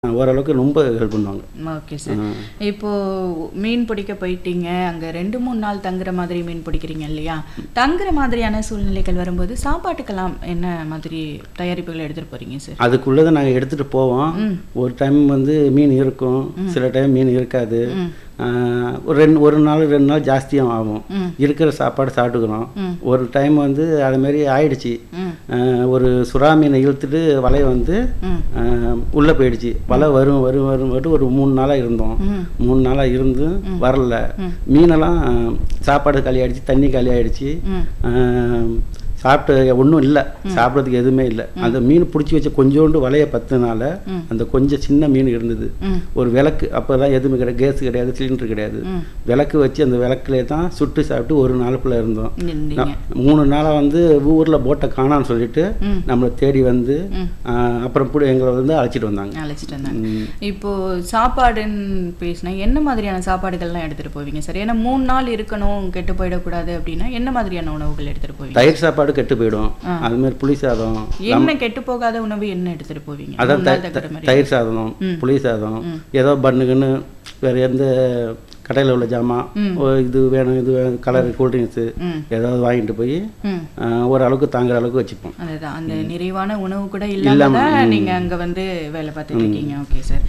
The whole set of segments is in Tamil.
ஓரளவுக்கு ரொம்ப ஹெல்ப் பண்ணுவாங்க ஓகே சார் இப்போ மீன் பிடிக்க போயிட்டீங்க அங்க ரெண்டு மூணு நாள் தங்குற மாதிரி மீன் பிடிக்கிறீங்க இல்லையா தங்குற மாதிரியான சூழ்நிலைகள் வரும்போது சாப்பாட்டுக்கெல்லாம் என்ன மாதிரி தயாரிப்புகள் எடுத்துட்டு போறீங்க சார் அதுக்குள்ளதை நாங்கள் எடுத்துகிட்டு போவோம் ஒரு டைம் வந்து மீன் இருக்கும் சில டைம் மீன் இருக்காது ஆஹ் ஒரு ரெண்டு ஒரு நாள் ரெண்டு நாள் ஜாஸ்தியாக ஆகும் இருக்கிற சாப்பாடு சாப்பிட்டுக்கிறோம் ஒரு டைம் வந்து அது மாதிரி ஆயிடுச்சு ம். ஆஹ் ஒரு சுறா மீனை இழுத்துட்டு வலையை வந்து ம். ஆஹ் உள்ள போயிடுச்சு வலை வரும் வரும் வரும் மட்டும் ஒரு மூணு நாளாக இருந்தோம் ம். மூணு நாளாக இருந்து வரல மீனெல்லாம் ஆஹ் சாப்பாடு காலி ஆயிடுச்சு தண்ணி காலி ஆயிடுச்சு ம். ஆஹ் சாப்பிட்டு ஒன்றும் இல்லை சாப்பிட்றதுக்கு எதுவுமே இல்லை அந்த மீன் பிடிச்சி வச்ச கொஞ்சோண்டு வலைய பத்துனால அந்த கொஞ்சம் சின்ன மீன் இருந்தது ம். ஒரு விளக்கு அப்போதான் எதுவுமே கிடையாது கேஸ் கிடையாது சிலிண்டர் கிடையாது ம். விளக்கு வச்சு அந்த விளக்குலே தான் சுட்டு சாப்பிட்டு ஒரு நாளுக்குள்ளே இருந்தோம் இருந்தீங்க நான் மூணு நாளாக வந்து ஊரில் போட்டை காணான்னு சொல்லிட்டு ம். நம்மளை தேடி வந்து ம். ஆஹ் அப்புறம் கூட எங்களை வந்து அழைச்சிட்டு வந்தாங்க அழைச்சிட்டு வந்தாங்க இப்போ சாப்பாடுன்னு பேசினா என்ன மாதிரியான சாப்பாடுகள்லாம் எடுத்துட்டு போவீங்க சார் ஏன்னா மூணு நாள் இருக்கணும் கெட்டு போயிடக்கூடாது அப்படின்னா என்ன மாதிரியான உணவுகள் எடுத்துட்டு போவீங்க தயிர் சாப்பாடு கெட்டு போயிடும் அது மாதிரி புளி சாதம் என்ன கெட்டு போகாத உணவு என்ன எடுத்துட்டு போவீங்க அதான் மூணு நாள் த- தங்குற த- மாதிரி தயிர் சாதம் புளி சாதம் ஏதோ பண்ணுக்குன்னு வேற எந்த கடையில் உள்ள ஜாமான் ஓ, இது வேணும் இது வேணும் கலர் கூல்ட்ரிங்க்ஸு ம். ஏதாவது வாங்கிட்டு போய் ம் ஆஹ், ஓரளவுக்கு தாங்குற அளவுக்கு வச்சுப்போம் அதுதான் அந்த நிறைவான உணவு கூட இல்லாம தான் நீங்க அங்க வந்து வேலை பார்த்துட்டு இருக்கீங்க ஓகே சார்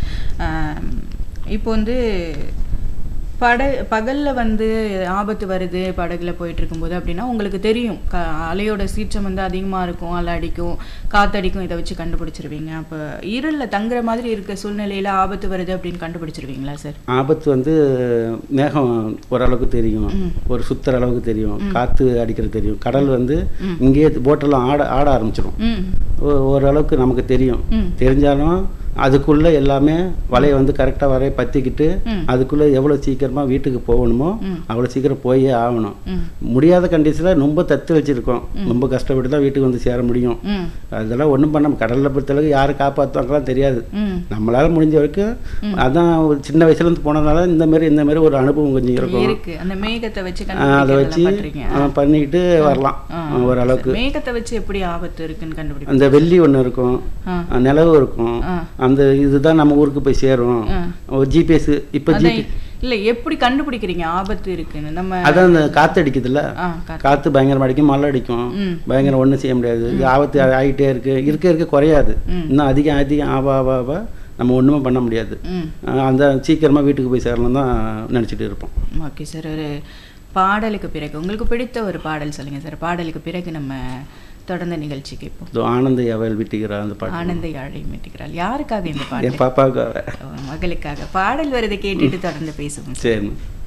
இப்போ வந்து பட பகல்ல வந்து ஆபத்து வருது படகுல போயிட்டு இருக்கும்போது அப்படின்னா உங்களுக்கு தெரியும் க அலையோட சீற்றம் வந்து அதிகமா இருக்கும் அலை அடிக்கும் காத்தடிக்கும் இதை வச்சு கண்டுபிடிச்சிருவீங்க அப்போ இருள்ல தங்குற மாதிரி இருக்க சூழ்நிலையில ஆபத்து வருது அப்படின்னு கண்டுபிடிச்சிருவீங்களா சார் ஆபத்து வந்து மேகம் ஓரளவுக்கு தெரியும் ஒரு சுத்துற அளவுக்கு தெரியும் காற்று அடிக்கிறது தெரியும் கடல் வந்து இங்கேயே போட்டெல்லாம் ஆட ஆட ஆரம்பிச்சிடும் ம் ஓ- ஓரளவுக்கு நமக்கு தெரியும் ம். தெரிஞ்சாலும் அதுக்குள்ள எல்லாமே வலையை வந்து கரெக்டாக வரைய பற்றிக்கிட்டு அதுக்குள்ள எவ்வளோ சீக்கிரமா வீட்டுக்கு போகணுமோ அவ்வளோ சீக்கிரம் போயே ஆகணும் ம். முடியாத கண்டிஷனில் ரொம்ப தத்து வச்சிருக்கோம் ரொம்ப கஷ்டப்பட்டு தான் வீட்டுக்கு வந்து சேர முடியும் ம் அதெல்லாம் ஒன்றும் பண்ண கடலில் பொறுத்தளவுக்கு யார் காப்பாற்றுவாங்கலாம் தெரியாது ம் நம்மளால முடிஞ்ச வரைக்கும் அதான் ஒரு சின்ன வயசுல இருந்து போனதுனால இந்த மாதிரி இந்த மாதிரி ஒரு அனுபவம் கொஞ்சம் இருக்கும் இருக்கு அந்த மேகத்தை வச்சு ஆஹ் அதை வச்சு கண்டுபிடிக்கிறதெல்லாம் பண்றீங்க ஆஹ் பண்ணிக்கிட்டு வரலாம் ஆ. ஓரளவுக்கு மேகத்தை வச்சு எப்படி ஆபத்து இருக்குன்னு கண்டுபிடிப்பீங்க அந்த வெள்ளி ஒன்று இருக்கும் ஆ. ஆஹ் நிலவு இருக்கும் ஆ. அந்த இதுதான் நம்ம ஊருக்கு போய் சேரும் ஆ. ஜிபிஎஸ் இப்போ அதான் ஜிபி இல்ல எப்படி கண்டுபிடிக்கிறீங்க ஆபத்து இருக்குன்னு நம்ம அதான் அந்த காற்று அடிக்குதுல்ல ஆ, கா- காற்று பயங்கரமாக அடிக்கும் மழை அடிக்கும் ம். பயங்கரம் ஒன்றும் செய்ய முடியாது இது ஆபத்து ஆகிட்டே இருக்கு இருக்க இருக்க குறையாது இன்னும் அதிகம் அதிகம் ஆவா ஆவா ஆவா நம்ம ஒன்றுமே பண்ண முடியாது ம் ஆஹ் அந்த சீக்கிரமாக வீட்டுக்கு போய் சேரணும் தான் நினச்சிட்டு இருப்போம் ஓகே சார் ஒரு பாடலுக்கு பிறகு உங்களுக்கு பிடித்த ஒரு பாடல் சொல்லுங்க சார் பாடலுக்கு பிறகு நம்ம தொடர்ந்த நிகழ்ச்சி கேட்போம் இதோ ஆனந்த அவள் விட்டுகிறா அந்த பாட்டு ஆனந்த யாழை மீட்டுகிறாள் யாருக்காக இந்த பாடல் என் பாப்பாவுக்கு மகளுக்காக பாடல் வருதை கேட்டுட்டு தொடர்ந்து பேசுவோம் சரி